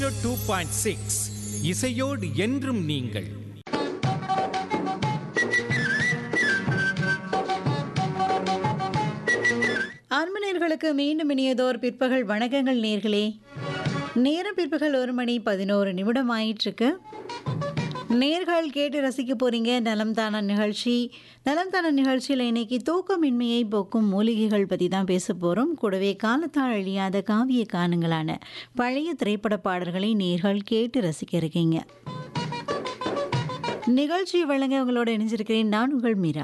two point six இசையோடு என்றும் நீங்கள் அன்பனர்களுக்கு மீண்டும் இனியதோர் பிற்பகல் வணக்கங்கள் நேர்களே நேரம் பிற்பகல் ஒரு மணி பதினோரு நிமிடம் ஆயிட்டிருக்கு நேர்கள் கேட்டு ரசிக்க போறீங்க நலம் தான நிகழ்ச்சி நலம் தான நிகழ்ச்சியில் இன்னைக்கு தூக்கமின்மையை போக்கும் மூலிகைகள் பற்றி தான் பேச போகிறோம் கூடவே காலத்தால் அழியாத காவிய கானங்களான பழைய திரைப்பட பாடல்களை நேர்கள் கேட்டு ரசிக்க இருக்கீங்க நிகழ்ச்சி வழங்க உங்களோட இணைஞ்சிருக்கிறேன் நான் உங்கள் மீரா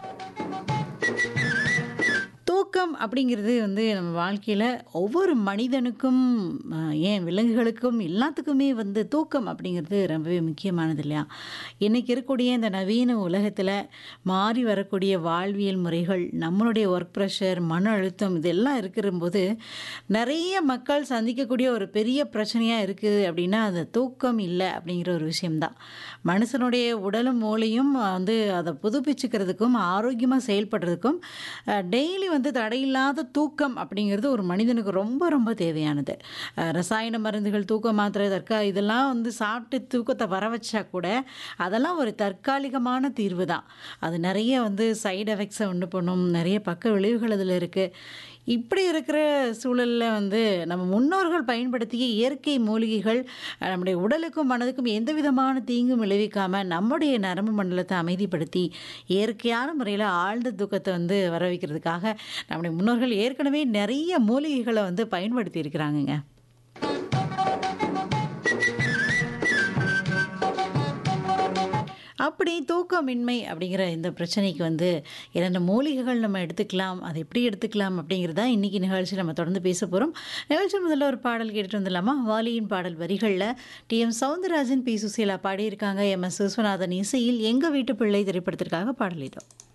தூக்கம் அப்படிங்கிறது வந்து நம்ம வாழ்க்கையில் ஒவ்வொரு மனிதனுக்கும் அஹ், ஏன் விலங்குகளுக்கும் எல்லாத்துக்குமே வந்து தூக்கம் அப்படிங்கிறது ரொம்பவே முக்கியமானது இல்லையா இன்றைக்கி இருக்கக்கூடிய இந்த நவீன உலகத்தில் மாறி வரக்கூடிய வாழ்வியல் முறைகள் நம்மளுடைய ஒர்க் ப்ரெஷர் மன அழுத்தம் இதெல்லாம் இருக்கிறபோது நிறைய மக்கள் சந்திக்கக்கூடிய ஒரு பெரிய பிரச்சனையாக இருக்குது அப்படின்னா அது தூக்கம் இல்லை அப்படிங்கிற ஒரு விஷயம்தான் மனுஷனுடைய உடலும் மூளையும் வந்து அதை புதுப்பிச்சுக்கிறதுக்கும் ஆரோக்கியமாக செயல்படுறதுக்கும் டெய்லி வந்து தடையில்லாத தூக்கம் அப்படிங்கிறது ஒரு மனிதனுக்கு ரொம்ப ரொம்ப தேவையானது அஹ், ரசாயன மருந்துகள் தூக்க மாத்திரை தற்கா இதெல்லாம் வந்து சாப்பிட்டு தூக்கத்தை வர வச்சா கூட அதெல்லாம் ஒரு தற்காலிகமான தீர்வு தான் அது நிறைய வந்து சைடு எஃபெக்ட்ஸை உண்டு பண்ணும் நிறைய பக்க விளைவுகள் அதில் இருக்குது இப்படி இருக்கிற சூழலில் வந்து நம்ம முன்னோர்கள் பயன்படுத்திய இயற்கை மூலிகைகள் அஹ், நம்முடைய உடலுக்கும் மனதுக்கும் எந்த விதமான தீங்கும் விளைவிக்காமல் நம்முடைய நரம்பு மண்டலத்தை அமைதிப்படுத்தி இயற்கையான முறையில் ஆழ்ந்த தூக்கத்தை வந்து வர வைக்கிறதுக்காக நம்முடைய முன்னோர்கள் ஏற்கனவே நிறைய மூலிகைகளை வந்து பயன்படுத்தி இருக்கிறாங்கங்க அப்படி தூக்கமின்மை அப்படிங்கிற இந்த பிரச்சனைக்கு வந்து இரண்டு மூலிகைகள் நம்ம எடுத்துக்கலாம் அதை எப்படி எடுத்துக்கலாம் அப்படிங்கிறதா இன்றைக்கி நிகழ்ச்சி நம்ம தொடர்ந்து பேச போகிறோம் நிகழ்ச்சி முதல்ல ஒரு பாடல் கேட்டுட்டு வந்துடலாமா வாலியின் பாடல் வரிகளில் T M Soundararajan P Susheela பாடியிருக்காங்க எம் எஸ் விஸ்வநாதன் இசையில் எங்கள் வீட்டு பிள்ளை திரைப்படத்திற்காக பாடலிட்டோம்